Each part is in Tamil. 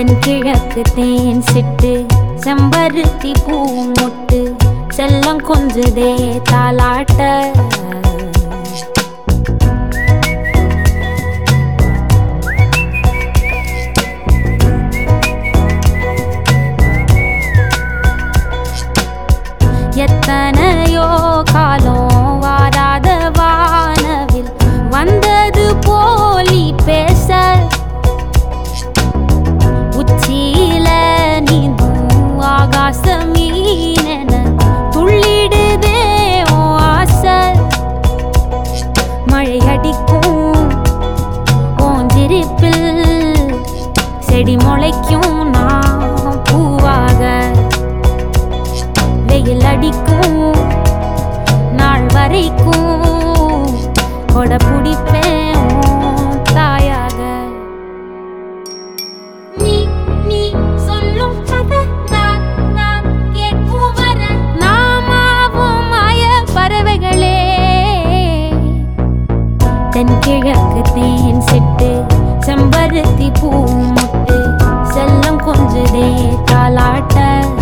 தென்கிழக்கு தேன் சிட்டு செம்பருத்தி பூ மொட்டு செல்லம் கொஞ்சுதே தாலாட்ட எத்தனையோ காலம் வாராத வானவில் வந்தது போலி பேச உச்சியில நீந்தும் ஆகாச மீனென துள்ளிடுதே உன் ஆசை மழை அடிக்கும் ஓஞ்சிரிப்பில் செடி முளைக்கும் நான் பூவாக வெயில் அடிக்கும் நாள் வரைக்கும் கொடை பிடிப்பேன் உன் தாயாக நீ நீ சொல்லும் கதை நான் நான் கேட்கும் வர நாமாவும் மாய பறவைகளே தென்கிழக்கு தேன் சிட்டு செம்பருத்தி பூ முட்டு செல்லம் கொஞ்சுதே தாலாட்ட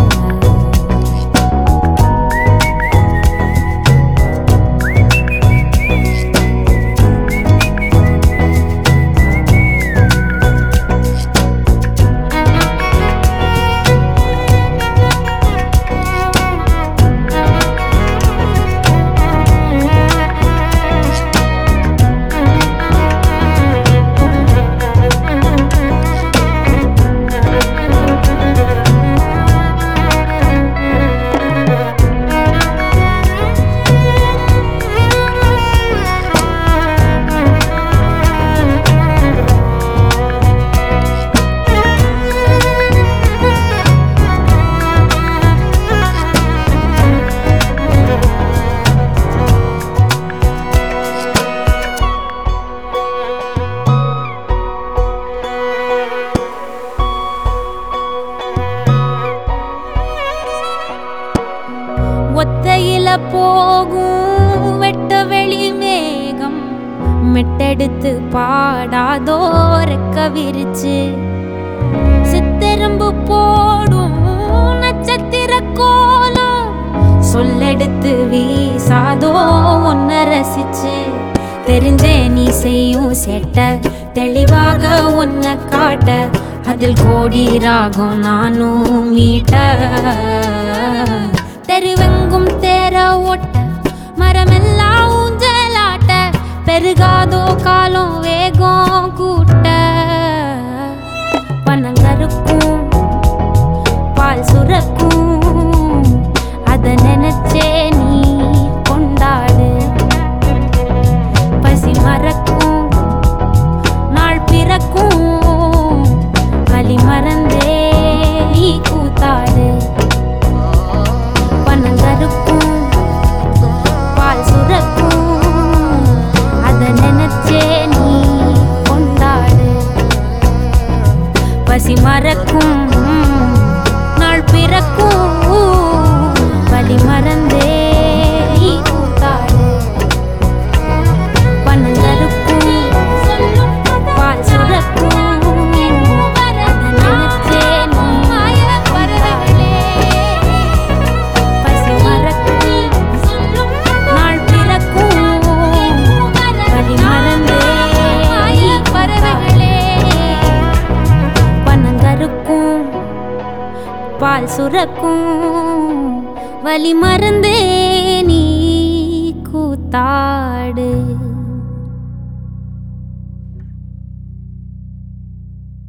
ஒத்தையில போகும் வெட்ட வெளி மேகம் மெட்டெடுத்து பாடாதோ ரெக்க விரிச்சு சித்தெரும்பு போடும் நட்சத்திர கோலம் சொல்லெடுத்து வீசாதோ உன்ன ரசிச்சு தெரிஞ்சே நீ செய்யும் செட்ட தெளிவாக உன்னை காட்ட அதில் கோடி ராகம் நானும் மீட்ட தெருவெங்கும் தேர ஓட்ட மரமெல்லாம் ஊஞ்சலாட்ட பெருகாதோ காலம் வேகம் கூட்ட பனங்கருக்கும் பால் சுரக்கும் அத நினைச்சே நீ கொண்டாடு பசி மறக்கும் நாள் பிறக்கும் வலி மறந்தே நீ கூத்தாடு பனங்கருக்கும் பால் சுரக்கும் அத நினைச்சே நீ கொண்டாடு பசி மறக்கும் நாள் பிறக்கும் வலி மறந்தே நீ கூத்தாடு பனங்கருக்கும் பால் சுரக்கும் அத நினைச்சே நீ பசி மறக்கும் நாள் பிறக்கும் வலி மறந்தே பனங்கருக்கும் பால் சுரக்கும் வலி மறந்தே நீ கூத்தாடு